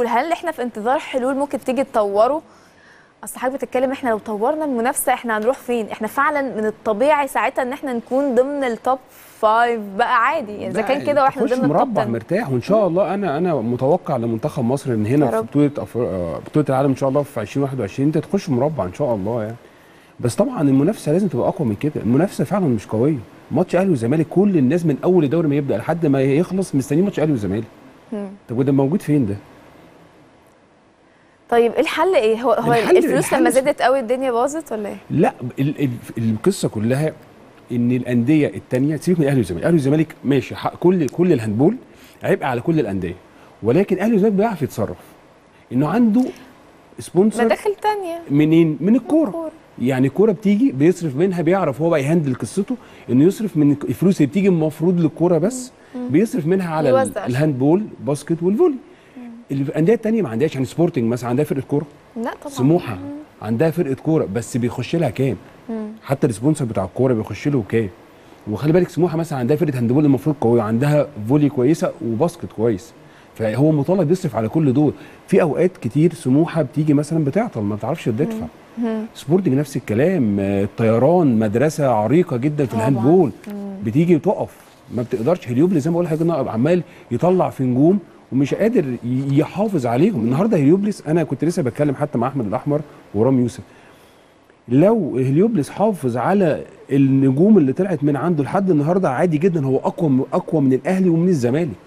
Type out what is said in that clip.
حلول هل احنا في انتظار حلول ممكن تيجي تطوره اصل حضرتك بتتكلم احنا لو طورنا المنافسه احنا هنروح فين احنا فعلا من الطبيعي ساعتها ان احنا نكون ضمن التوب فايف بقى عادي يعني اذا كان كده واحنا تخش ضمن التوب مربع 10 مرتاح وان شاء الله انا انا متوقع لمنتخب مصر ان هنا يا في رب. بطوله أفر... آه، بطوله العالم ان شاء الله في 2021 انت تخش مربع ان شاء الله يعني بس طبعا المنافسه لازم تبقى اقوى من كده المنافسه فعلا مش قويه ماتش اهلي والزمالك كل الناس من اول الدوري ما يبدا لحد ما يخلص مستنيين ماتش اهلي والزمالك مم. طب وده موجود فين ده طيب ايه الحل ايه هو هو الحل- الفلوس الحل لما س- زادت قوي الدنيا باظت ولا ايه لا ال ال القصه كلها ان الانديه الثانيه سيبك من الاهلي والزمالك الاهلي والزمالك ماشي حق كل كل الهاندبول عبء على كل الانديه ولكن الاهلي والزمالك بيعرف يتصرف انه عنده سبونسر مداخل تانية منين من الكوره الكورة. يعني الكوره بتيجي بيصرف منها بيعرف هو بقى يهندل قصته انه يصرف من الفلوس اللي بتيجي المفروض للكوره بس بيصرف منها على ال- يوزع. الهاندبول باسكت والفولي الانديه الثانيه ما عندهاش يعني سبورتنج مثلا عندها فرقه كوره لا طبعا سموحه عندها فرقه كوره بس بيخش لها كام حتى السبونسر بتاع الكوره بيخش له كام وخلي بالك سموحه مثلا عندها فرقه هاندبول المفروض قويه عندها فولي كويسه وباسكت كويس فهو مطالب يصرف على كل دول في اوقات كتير سموحه بتيجي مثلا بتعطل ما بتعرفش تدفع سبورتنج نفس الكلام آه، الطيران مدرسه عريقه جدا في طبعاً. الهاندبول بتيجي تقف ما بتقدرش هليوبلس زي ما بقول لحضرتك عمال يطلع في نجوم ومش قادر ي- يحافظ عليهم النهارده هليوبلس انا كنت لسه بتكلم حتى مع احمد الاحمر ورام يوسف لو هليوبلس حافظ على النجوم اللي طلعت من عنده لحد النهارده عادي جدا هو اقوى اقوى من الاهلي ومن الزمالك